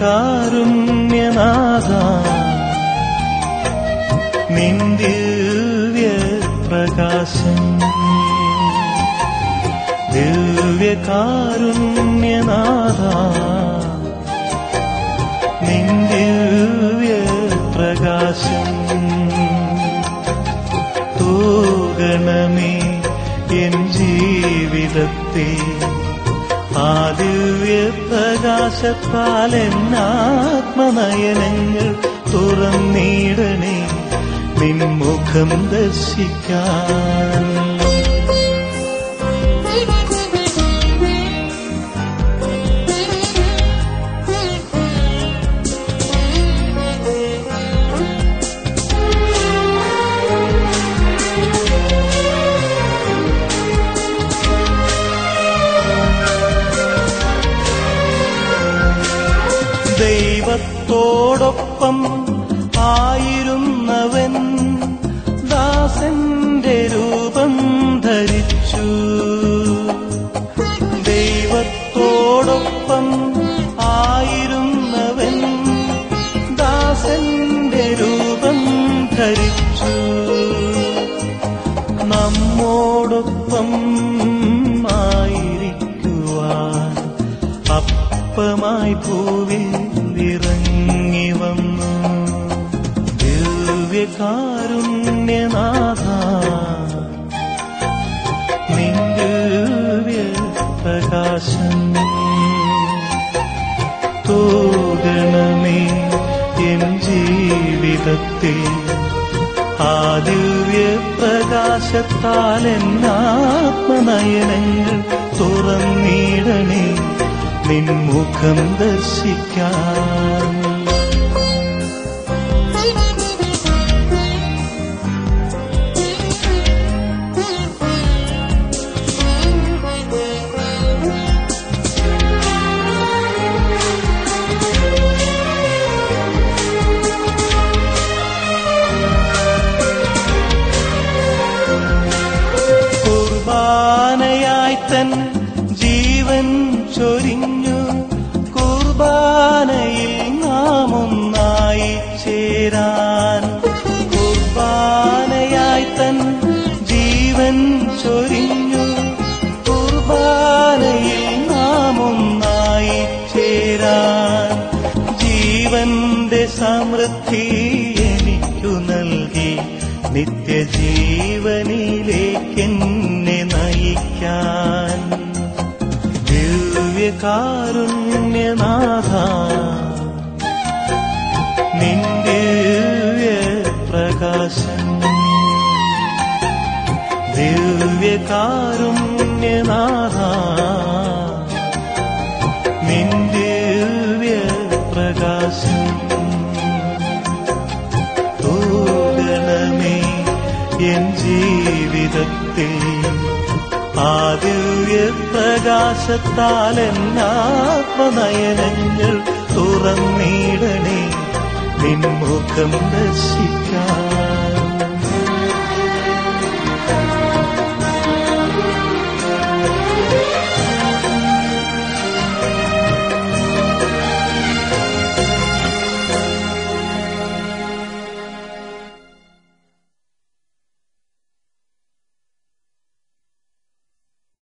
ദിവ്യകാരുണ്യനാഥ നിൻ ദിവ്യ പ്രകാശം ദിവ്യകാരുണ്യനാഥ നിൻ ദിവ്യ പ്രകാശം തൂകണമേ എൻ ജീവിതത്തെ ആ ദിവ്യ പ്രകാശത്താൽ എന്നാത്മനയനങ്ങൾ തുറന്നിടണേ നിൻമുഖം ദർശിക്കാൻ ദൈവത്തോടൊപ്പം ആയിരുന്നവൻ ദാസന്റെ രൂപം ധരിച്ചു ദൈവത്തോടൊപ്പം ആയിരുന്നവൻ ദാസന്റെ രൂപം ധരിച്ചു നമ്മോടൊപ്പം ആയിരിക്കുവാൻ അപ്പമായി ഭൂവിൽ ഇറങ്ങി വന്നു ദിവ്യകാരുണ്യനാഥ നിൻ ദിവ്യ പ്രകാശം തൂകണമേ എൻ ജീവിതത്തിൽ ആ ദിവ്യ പ്രകാശത്താൽ എന്നാത്മനയനങ്ങൾ തുറന്നിടണേ നിൻമുഖം ദർശിക്കാൻ കുർബാനയായി തൻ ജീവൻ ചൊരിഞ്ഞു കുർബാനയിൽ നാം ഒന്നായി ചേരാൻ കുർബാനയായി തൻ ജീവൻ ചൊരിഞ്ഞു കുർബാനയിൽ നാം ഒന്നായി ചേരാൻ ജീവന്റെ സമൃദ്ധി എനിക്കു നൽകി നിത്യജീവനിലേക്കെന്നെ നയിക്കാൻ ദിവ്യകാരുണ്യനാഥ നിൻ ദിവ്യ പ്രകാശം ദിവ്യകാരുണ്യനാഥ നിൻ ദിവ്യ പ്രകാശം തൂകണമേ എൻ ജീവിതത്തിൽ ആ ദിവ്യ പ്രകാശത്താൽ എന്നാത്മനയനങ്ങൾ തുറന്നിടണേ നിൻമുഖം ദർശിക്കാൻ